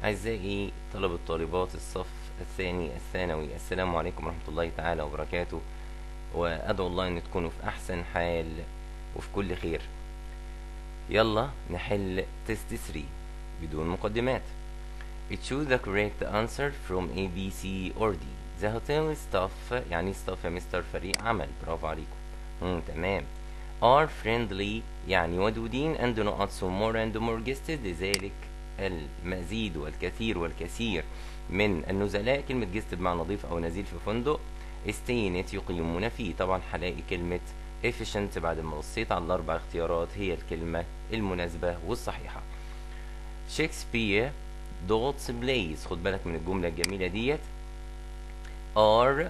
أعزائي طلبة طالبات الصف الثاني الثانوي السلام عليكم ورحمة الله تعالى وبركاته وأدعو الله أن تكونوا في أحسن حال وفي كل خير يلا نحل تيست 3 بدون مقدمات choose the correct answer from A, B, C or D the hotel staff يعني staff يا مستر فريق عمل برافو عليكم مم تمام are friendly يعني ودودين and not so more and more guests لذلك المزيد والكثير والكثير من النزلاء كلمة جست بمعنى نظيف أو نزيل في فندق استينت يقيمون فيه طبعا هلاقي كلمة efficient بعد ما بصيت على الأربع اختيارات هي الكلمة المناسبة والصحيحة شكسبير دوتس بلايز خد بالك من الجملة الجميلة ديت are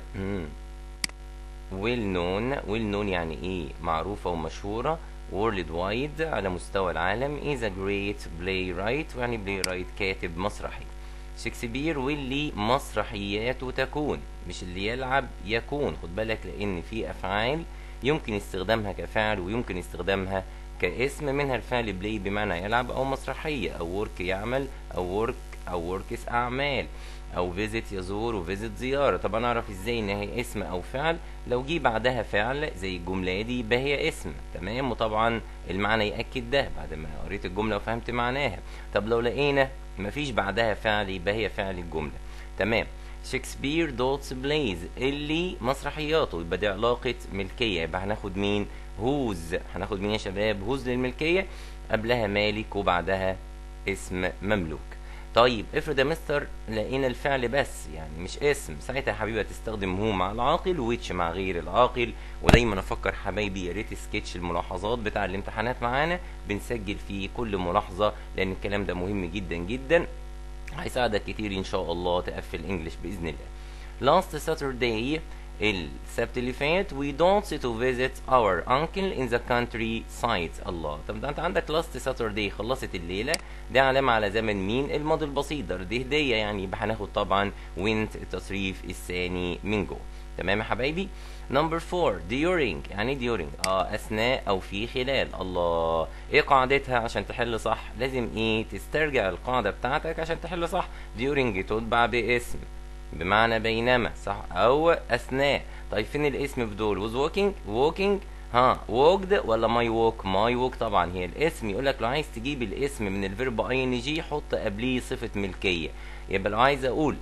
well known well known يعني ايه معروفة ومشهورة world wide على مستوى العالم is a great playwright يعني playwright كاتب مسرحي شكسبير واللي مسرحياته تكون مش اللي يلعب يكون خد بالك لان في افعال يمكن استخدامها كفعل ويمكن استخدامها كاسم منها الفعل بلاي بمعنى يلعب او مسرحية او ورك يعمل او ورك او وركس اعمال او فيزيت يزور وفيزيت زيارة طب انا اعرف ازاي ان هي اسم او فعل لو جه بعدها فعل زي الجملة دي يبقى هي اسم تمام وطبعا المعنى يأكد ده بعد ما قريت الجملة وفهمت معناها طب لو لقينا مفيش بعدها فعل يبقى هي فعل الجملة تمام شكسبير دوتس بلايز اللي مسرحياته يبقى دي علاقة ملكية يبقى هناخد مين هوز هناخد مين يا شباب هوز للملكية قبلها مالك وبعدها اسم مملوك طيب افرض يا مستر لقينا الفعل بس يعني مش اسم ساعتها يا حبيبي هتستخدم هو مع العاقل ويتش مع غير العاقل ودايما افكر حبايبي يا ريت سكتش الملاحظات بتاع الامتحانات معانا بنسجل فيه كل ملاحظه لان الكلام ده مهم جدا جدا هيساعدك كتير ان شاء الله تقفل انجلش باذن الله last Saturday السبت اللي فات we don't to visit our uncle in the country side الله طب ده انت عندك last Saturday خلصت الليلة ده علامة على زمن مين الماضي البسيط ده دي هدية يعني يبقى هناخد طبعا went التصريف الثاني من جوه تمام يا حبايبي نمبر 4 during يعني during اه اثناء او في خلال الله ايه قاعدتها عشان تحل صح لازم ايه تسترجع القاعدة بتاعتك عشان تحل صح during تتبع باسم بمعنى بينما صح او اثناء طيب فين الاسم في دول was walking walking ها walked ولا my walk my walk طبعا هي الاسم يقول لك لو عايز تجيب الاسم من الفيرب اي ان جي حط قبليه صفه ملكيه يبقى لو عايز اقول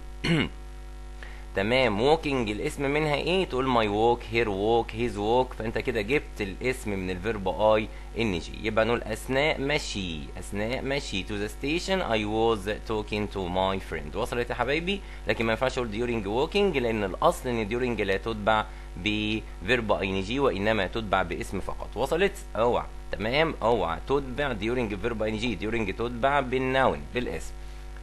تمام walking الاسم منها ايه تقول my walk her walk his walk فانت كده جبت الاسم من الفيرب اي ان جي يبقى نقول اثناء مشي اثناء مشي to the station I was talking to my friend وصلت يا حبايبي لكن ما ينفعش اقول during walking لان الاصل ان during لا تتبع بفيرب اي ان جي وانما تتبع باسم فقط وصلت اوعى تمام اوعى تتبع during فيرب اي ان جي during تتبع بالنون بالاسم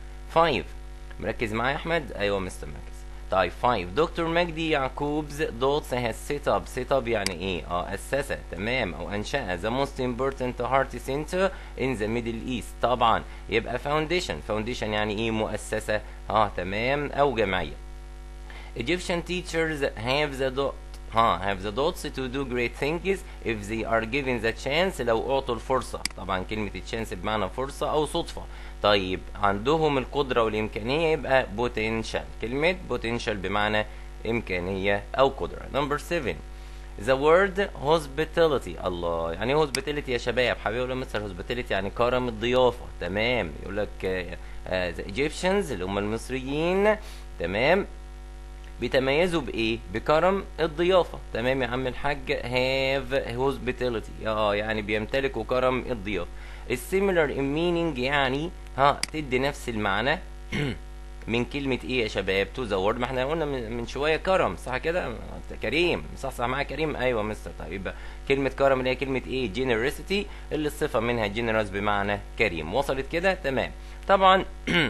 5 مركز معايا يا احمد ايوه مستر مركز طيب 5 دكتور مجدي يعقوبز دوتس has set up set up يعني ايه اه اسس تمام او انشأ the most important heart center in the middle east طبعا يبقى foundation foundation يعني ايه مؤسسة اه تمام او جمعية Egyptian teachers have the dot ها have the dots to do great things if they are given the chance لو اعطوا الفرصة طبعا كلمة chance بمعنى فرصة او صدفة طيب عندهم القدرة والإمكانية يبقى potential كلمة potential بمعنى إمكانية أو قدرة number 7 the word hospitality الله يعني ايه hospitality يا شباب حبيبي يقول مستر hospitality يعني كرم الضيافة تمام يقول لك the Egyptians اللي هم المصريين تمام بيتميزوا بايه بكرم الضيافه تمام يا عم الحاج have hospitality اه يعني بيمتلكوا كرم الضيافه السيميلر in meaning يعني ها تدي نفس المعنى من كلمة ايه يا شباب تو ذا وورد ما احنا قلنا من شوية كرم صح كده كريم صح صح معايا كريم ايوه مستر طيب يبقى كلمة كرم اللي هي كلمة ايه generosity اللي الصفة منها generous بمعنى كريم وصلت كده تمام طبعا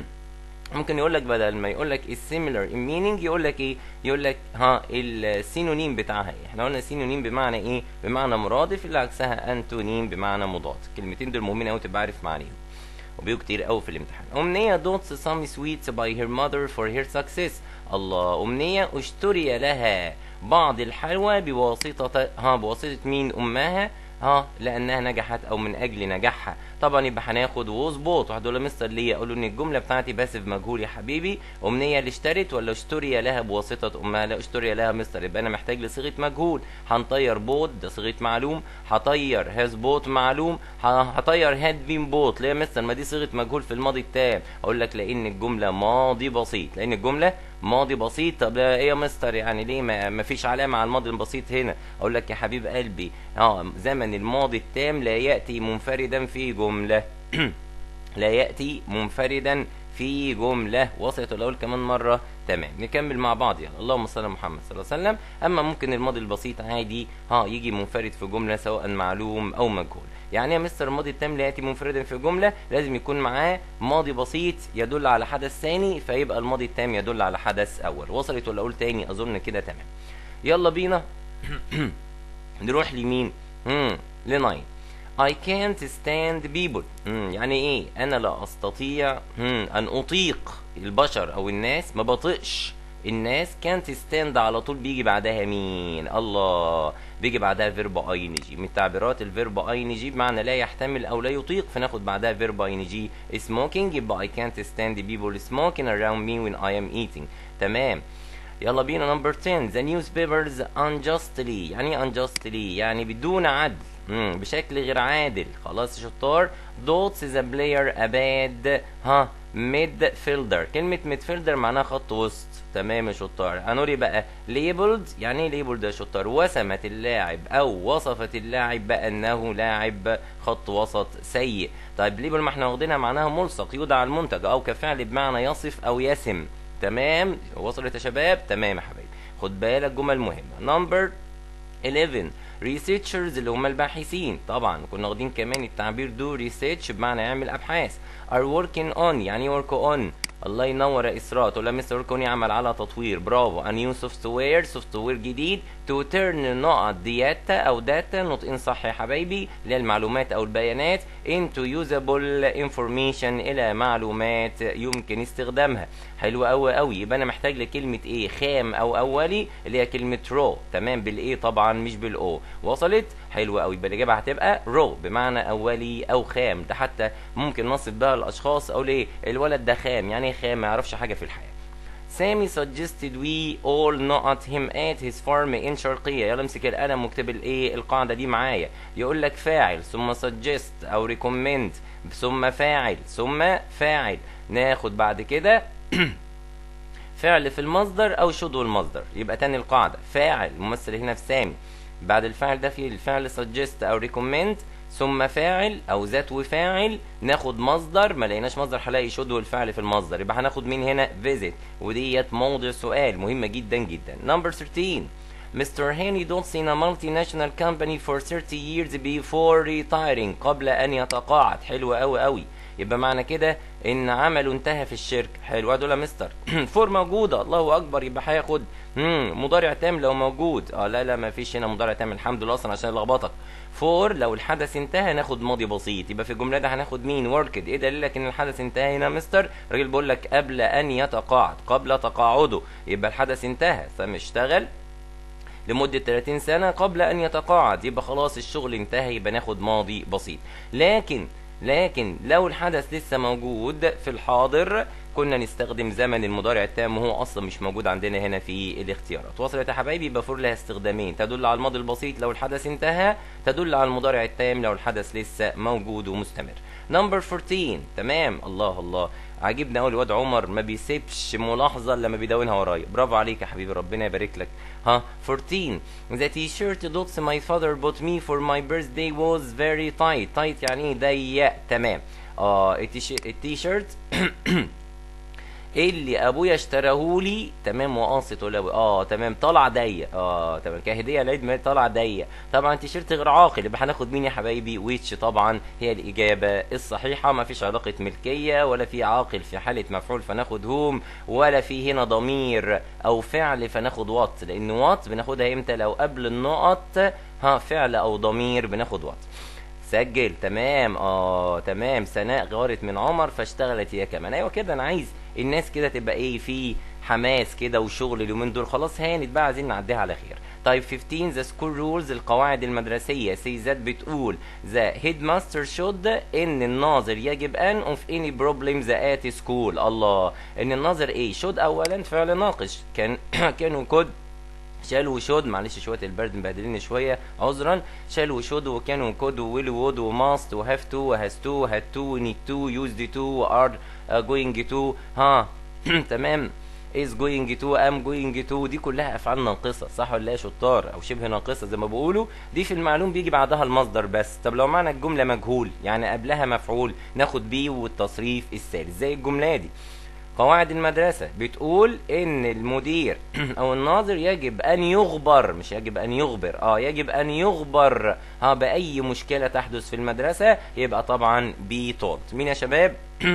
ممكن يقول لك بدل ما يقول لك السيميلر ان مينينج يقول لك ايه يقول لك ها السينونيم بتاعها ايه احنا قلنا سينونيم بمعنى ايه بمعنى مرادف اللي عكسها انتونيم بمعنى مضاد الكلمتين دول مهمين قوي تبقى عارف معانيهم وبيجوا كتير قوي في الامتحان امنيه دوتس سام سويتس باي هير ماذر فور هير سكسس الله امنيه اشتري لها بعض الحلوى بواسطه ها بواسطه مين امها اه لانها نجحت او من اجل نجاحها طبعا يبقى هناخد وظبط واحد يقول له مستر ليه اقول له ان الجمله بتاعتي باسف مجهول يا حبيبي امنيه اللي اشترت ولا اشتري لها بواسطه امها لا اشتري لها مستر يبقى انا محتاج لصيغه مجهول هنطير بوت ده صيغه معلوم هطير هاز بوت معلوم ه- هطير هاد بين بوت ليه يا مستر ما دي صيغه مجهول في الماضي التام اقول لك لان الجمله ماضي بسيط لان الجمله ماضي بسيط طب ايه يا مستر يعني ليه ما, ما فيش علامه على الماضي البسيط هنا اقول لك يا حبيب قلبي اه زمن الماضي التام لا ياتي منفردا في جمله لا ياتي منفردا في جمله وصلت الاول كمان مره تمام نكمل مع بعض يلا اللهم صل على محمد صلى الله عليه وسلم اما ممكن الماضي البسيط عادي ها يجي منفرد في جمله سواء معلوم او مجهول يعني يا مستر الماضي التام لا ياتي منفردا في جمله لازم يكون معاه ماضي بسيط يدل على حدث ثاني فيبقى الماضي التام يدل على حدث اول وصلت ولا اقول تاني اظن كده تمام يلا بينا نروح لمين امم لناين I can't stand people مم. يعني ايه انا لا استطيع مم. ان اطيق البشر او الناس ما بطيقش الناس can't stand على طول بيجي بعدها مين الله بيجي بعدها فيرب اي ان جي من تعبيرات الفيرب اي ان جي بمعنى لا يحتمل او لا يطيق فناخد بعدها فيرب اي ان جي smoking يبقى I can't stand people smoking around me when I am eating تمام يلا بينا نمبر 10 the newspapers unjustly يعني ايه unjustly يعني بدون عدل مم. بشكل غير عادل خلاص يا شطار دوتس ذا بلاير اباد ها ميد فيلدر كلمة ميد فيلدر معناها خط وسط تمام يا شطار هنقول بقى ليبلد يعني ايه ليبلد يا شطار وسمت اللاعب او وصفت اللاعب بانه لاعب خط وسط سيء طيب ليبل ما احنا واخدينها معناها ملصق يودع المنتج او كفعل بمعنى يصف او يسم تمام وصلت يا شباب تمام يا حبايبي خد بالك جمل مهمه نمبر 11 researchers اللي هم الباحثين طبعا كنا واخدين كمان التعبير do research بمعنى يعمل ابحاث are working on يعني work on الله ينور يا اسراء تقول لها مستر work on يعمل على تطوير برافو a new software سوفت وير جديد to turn نقط دياتا او داتا نطقين صح يا حبايبي اللي هي المعلومات او البيانات into usable information الى معلومات يمكن استخدامها حلو قوي قوي يبقى انا محتاج لكلمه ايه خام او اولي اللي هي كلمه رو تمام بالايه طبعا مش بالاو وصلت حلو قوي يبقى الاجابه هتبقى رو بمعنى اولي او خام ده حتى ممكن نصب بها الاشخاص او ليه الولد ده خام يعني ايه خام ما يعرفش حاجه في الحياه سامي suggested we all not him at his farm in شرقية يلا امسك القلم واكتب الايه القاعدة دي معايا يقول لك فاعل ثم suggest او recommend ثم فاعل ثم فاعل ناخد بعد كده فعل في المصدر او شذو المصدر يبقى تاني القاعدة فاعل ممثل هنا في سامي بعد الفعل ده في الفعل suggest او recommend ثم فاعل او ذات وفاعل ناخد مصدر ما لقيناش مصدر هلاقي شذو الفعل في المصدر يبقى هناخد مين هنا visit وديت موضع سؤال مهمة جدا جدا number 13 Mr. Haney Dodds in a multinational company for 30 years before retiring قبل أن يتقاعد حلو أوي أوي يبقى معنى كده ان عمله انتهى في الشركه حلو دول يا مستر فور موجوده الله اكبر يبقى هياخد مم، مضارع تام لو موجود اه لا لا ما فيش هنا مضارع تام الحمد لله اصلا عشان لخبطك فور لو الحدث انتهى ناخد ماضي بسيط يبقى في الجمله ده هناخد مين وركد ايه دليلك ان الحدث انتهى هنا يا مستر الراجل بيقول لك قبل ان يتقاعد قبل تقاعده يبقى الحدث انتهى فاشتغل لمدة 30 سنة قبل أن يتقاعد يبقى خلاص الشغل انتهى يبقى ناخد ماضي بسيط لكن لكن لو الحدث لسه موجود في الحاضر كنا نستخدم زمن المضارع التام وهو اصلا مش موجود عندنا هنا في الاختيارات وصلت يا حبايبي يبقى فور لها استخدامين تدل على الماضي البسيط لو الحدث انتهى تدل على المضارع التام لو الحدث لسه موجود ومستمر نمبر 14 تمام الله الله عاجبني قوي الواد عمر ما بيسيبش ملاحظه لما بيدونها ورايا برافو عليك يا حبيبي ربنا يبارك لك ها 14 the t-shirt dots my father bought me for my birthday was very tight tight يعني ايه ضيق تمام اه التيشيرت التيشيرت اللي ابويا اشتراه لي تمام وقاصت ولا اه تمام طلع ضيق اه تمام كهديه العيد ميلاد طلع ضيق طبعا تيشيرت غير عاقل يبقى هناخد مين يا حبايبي ويتش طبعا هي الاجابه الصحيحه ما فيش علاقه ملكيه ولا في عاقل في حاله مفعول فناخد هوم ولا في هنا ضمير او فعل فناخد وات لان وات بناخدها امتى لو قبل النقط ها فعل او ضمير بناخد وات سجل تمام اه تمام سناء غارت من عمر فاشتغلت هي كمان ايوه كده انا عايز الناس كده تبقى ايه في حماس كده وشغل اليومين دول خلاص هانت بقى عايزين نعديها على خير طيب 15 the school rules القواعد المدرسية says that بتقول the headmaster should ان الناظر يجب ان of any problems at school الله ان الناظر ايه should اولا فعل ناقص كان كانوا كود شالوا وشود معلش شويه البرد مبهدلين شويه عذرا شالوا وشود وكانوا كود وويل وود وماست وهاف تو وهاز تو وهاد تو ونيد تو يوزد تو وار جوينج تو ها تمام is going to am going to دي كلها افعال ناقصه صح ولا لا يا شطار او شبه ناقصه زي ما بيقولوا دي في المعلوم بيجي بعدها المصدر بس طب لو معنى الجمله مجهول يعني قبلها مفعول ناخد بيه والتصريف الثالث زي الجمله دي قواعد المدرسة بتقول إن المدير أو الناظر يجب أن يخبر مش يجب أن يخبر أه يجب أن يخبر ها بأي مشكلة تحدث في المدرسة يبقى طبعا be told مين يا شباب؟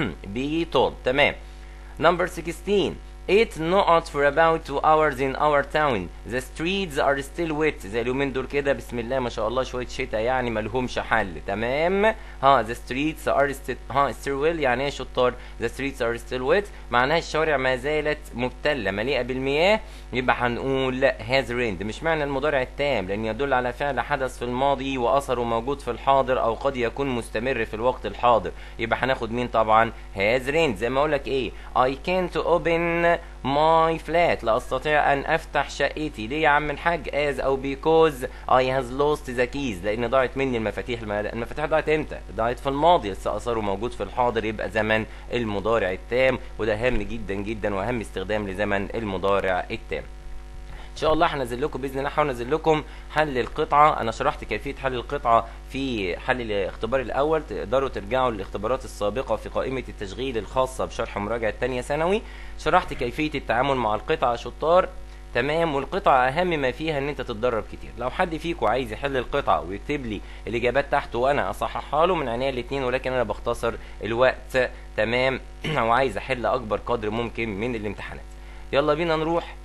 be told تمام number 16 It not for about two hours in our town. The streets are still wet. زي اليومين دول كده بسم الله ما شاء الله شوية شتاء يعني ملهمش حل تمام ها the streets are still ها still well يعني ايه يا شطار the streets are still wet معناها الشوارع ما زالت مبتلة مليئة بالمياه يبقى هنقول has rained مش معنى المضارع التام لأن يدل على فعل حدث في الماضي وأثره موجود في الحاضر أو قد يكون مستمر في الوقت الحاضر يبقى هناخد مين طبعا has rained زي ما أقول لك إيه I can't open my flat لا أستطيع أن أفتح شقتي ليه يا عم الحاج as أو because I has lost the keys لأن ضاعت مني المفاتيح المفاتيح ضاعت إمتى؟ ضاعت في الماضي لسه أثره موجود في الحاضر يبقى زمن المضارع التام وده هام جدا جدا وأهم استخدام لزمن المضارع التام ان شاء الله هنزل لكم باذن الله هنزل لكم حل القطعه انا شرحت كيفيه حل القطعه في حل الاختبار الاول تقدروا ترجعوا للاختبارات السابقه في قائمه التشغيل الخاصه بشرح مراجعه ثانيه ثانوي شرحت كيفيه التعامل مع القطعه شطار تمام والقطعة أهم ما فيها إن أنت تتدرب كتير، لو حد فيكم عايز يحل القطعة ويكتب لي الإجابات تحت وأنا أصححها له من عينيا الاتنين ولكن أنا بختصر الوقت تمام وعايز أحل أكبر قدر ممكن من الامتحانات. يلا بينا نروح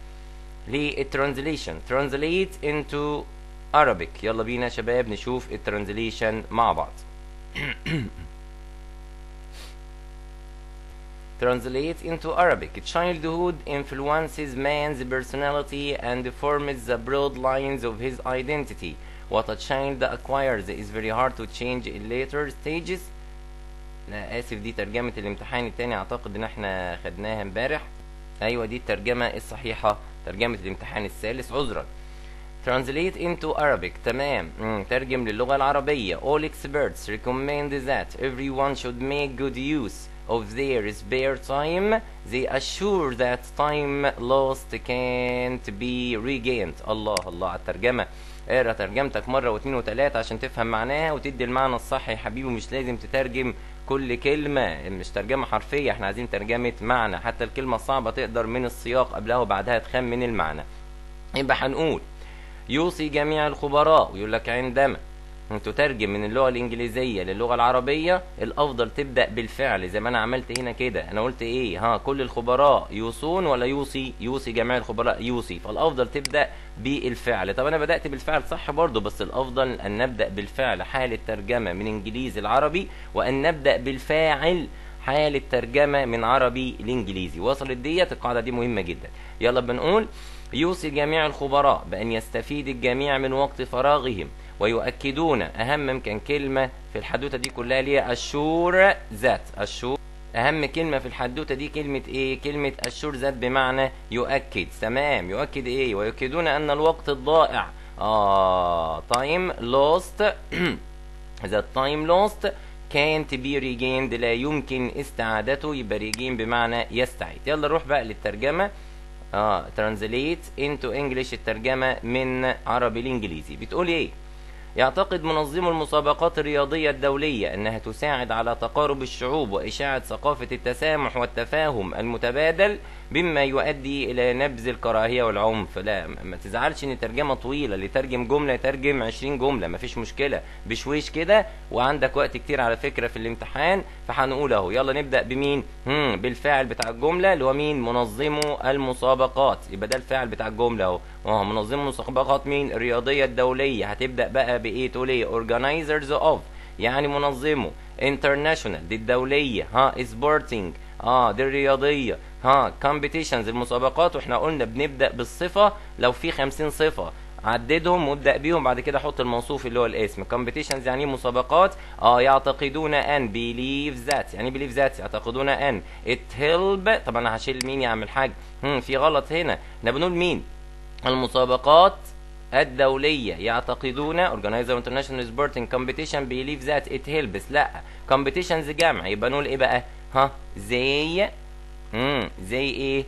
للترانزليشن translate into Arabic يلا بينا يا شباب نشوف الترانزليشن مع بعض Translate into Arabic. Childhood influences man's personality and forms the broad lines of his identity. What a child acquires is very hard to change in later stages. لا آسف دي ترجمة الامتحان التاني أعتقد إن احنا خدناها امبارح. أيوة دي الترجمة الصحيحة ترجمة الامتحان الثالث عذرا Translate into Arabic تمام مم. ترجم للغة العربية All experts recommend that everyone should make good use of their spare time they assure that time lost can't be regained الله الله على الترجمة اقرا ترجمتك مرة واثنين وثلاثة عشان تفهم معناها وتدي المعنى الصح يا حبيبي مش لازم تترجم كل كلمة مش ترجمة حرفية احنا عايزين ترجمة معنى حتى الكلمة الصعبة تقدر من السياق قبلها وبعدها تخمن المعنى يبقى هنقول يوصي جميع الخبراء ويقول لك عندما تترجم من اللغة الإنجليزية للغة العربية الأفضل تبدأ بالفعل زي ما أنا عملت هنا كده أنا قلت إيه ها كل الخبراء يوصون ولا يوصي يوصي جميع الخبراء يوصي فالأفضل تبدأ بالفعل طب أنا بدأت بالفعل صح برضو بس الأفضل أن نبدأ بالفعل حال الترجمة من إنجليزي العربي وأن نبدأ بالفاعل حال الترجمة من عربي لإنجليزي وصلت ديت القاعدة دي مهمة جدا يلا بنقول يوصي جميع الخبراء بأن يستفيد الجميع من وقت فراغهم ويؤكدون أهم كان كلمة في الحدوتة دي كلها ليه الشور ذات الشور أهم كلمة في الحدوتة دي كلمة إيه؟ كلمة الشور ذات بمعنى يؤكد تمام يؤكد إيه؟ ويؤكدون أن الوقت الضائع آه time lost the time lost can't be regained لا يمكن استعادته يبقى regain بمعنى يستعيد يلا نروح بقى للترجمة اه translate into English الترجمة من عربي لإنجليزي بتقول إيه؟ يعتقد منظم المسابقات الرياضية الدولية أنها تساعد على تقارب الشعوب وإشاعة ثقافة التسامح والتفاهم المتبادل بما يؤدي إلى نبذ الكراهية والعنف لا ما تزعلش إن ترجمة طويلة اللي ترجم جملة يترجم 20 جملة مفيش مشكلة بشويش كده وعندك وقت كتير على فكرة في الامتحان فهنقول أهو يلا نبدأ بمين؟ هم بالفاعل بتاع الجملة اللي هو مين؟ منظمو المسابقات يبقى ده الفاعل بتاع الجملة أهو اه منظمو المسابقات مين؟ الرياضية الدولية هتبدأ بقى بإيه؟ تقول إيه؟ organizers of يعني منظمه international دي الدولية ها sporting اه دي الرياضية ها competitions المسابقات واحنا قلنا بنبدأ بالصفة لو في خمسين صفة عددهم وابدا بيهم بعد كده حط الموصوف اللي هو الاسم competitions يعني مسابقات اه يعتقدون ان believe that يعني believe that يعتقدون ان it help طب انا هشيل مين يا عم الحاج هم في غلط هنا احنا بنقول مين المسابقات الدولية يعتقدون Organizer International Sporting Competition believe that it helps لا competitions جمع يبقى نقول ايه بقى ها زي امم زي ايه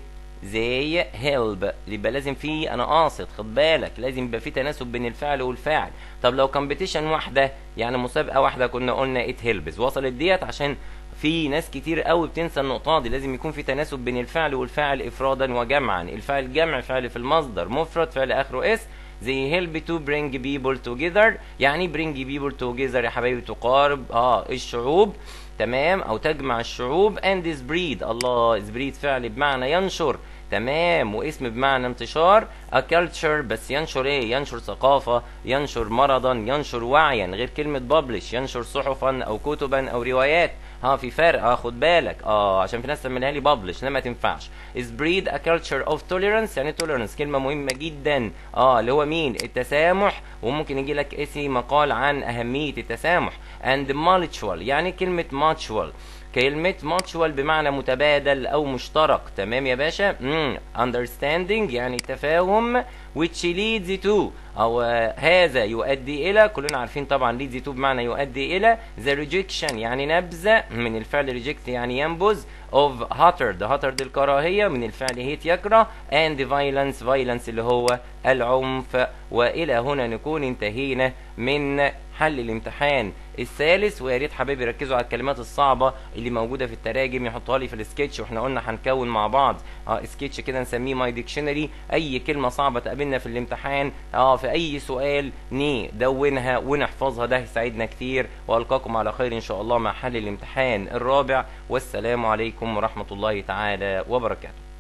زي هيلب يبقى لازم في انا قاصد خد بالك لازم يبقى في تناسب بين الفعل والفاعل طب لو كومبيتيشن واحده يعني مسابقه واحده كنا قلنا ات هيلبز وصلت ديت عشان في ناس كتير قوي بتنسى النقطه دي لازم يكون في تناسب بين الفعل والفاعل افرادا وجمعا الفعل جمع فعل في المصدر مفرد فعل اخره اس زي help to bring people together يعني bring people together يا حبايبي تقارب اه الشعوب تمام او تجمع الشعوب and spread الله spread فعل بمعنى ينشر تمام واسم بمعنى انتشار a culture بس ينشر ايه ينشر ثقافة ينشر مرضا ينشر وعيا غير كلمة publish ينشر صحفا او كتبا او روايات ها في فرق اه خد بالك اه عشان في ناس تعملها لي publish لا ما تنفعش spread a culture of tolerance يعني tolerance كلمة مهمة جدا اه اللي هو مين التسامح وممكن يجي لك اسم مقال عن أهمية التسامح and mutual يعني كلمة mutual كلمة mutual بمعنى متبادل أو مشترك تمام يا باشا مم. understanding يعني تفاهم which leads to أو آه، هذا يؤدي إلى كلنا عارفين طبعا leads to بمعنى يؤدي إلى the rejection يعني نبذ من الفعل reject يعني ينبذ of hatred hatred الكراهية من الفعل hate يكره and violence violence اللي هو العنف وإلى هنا نكون انتهينا من حل الامتحان الثالث ويا ريت حبايبي ركزوا على الكلمات الصعبه اللي موجوده في التراجم يحطوها لي في السكتش واحنا قلنا هنكون مع بعض اه سكتش كده نسميه ماي ديكشنري اي كلمه صعبه تقابلنا في الامتحان اه في اي سؤال ندونها ونحفظها ده هيساعدنا كتير والقاكم على خير ان شاء الله مع حل الامتحان الرابع والسلام عليكم ورحمه الله تعالى وبركاته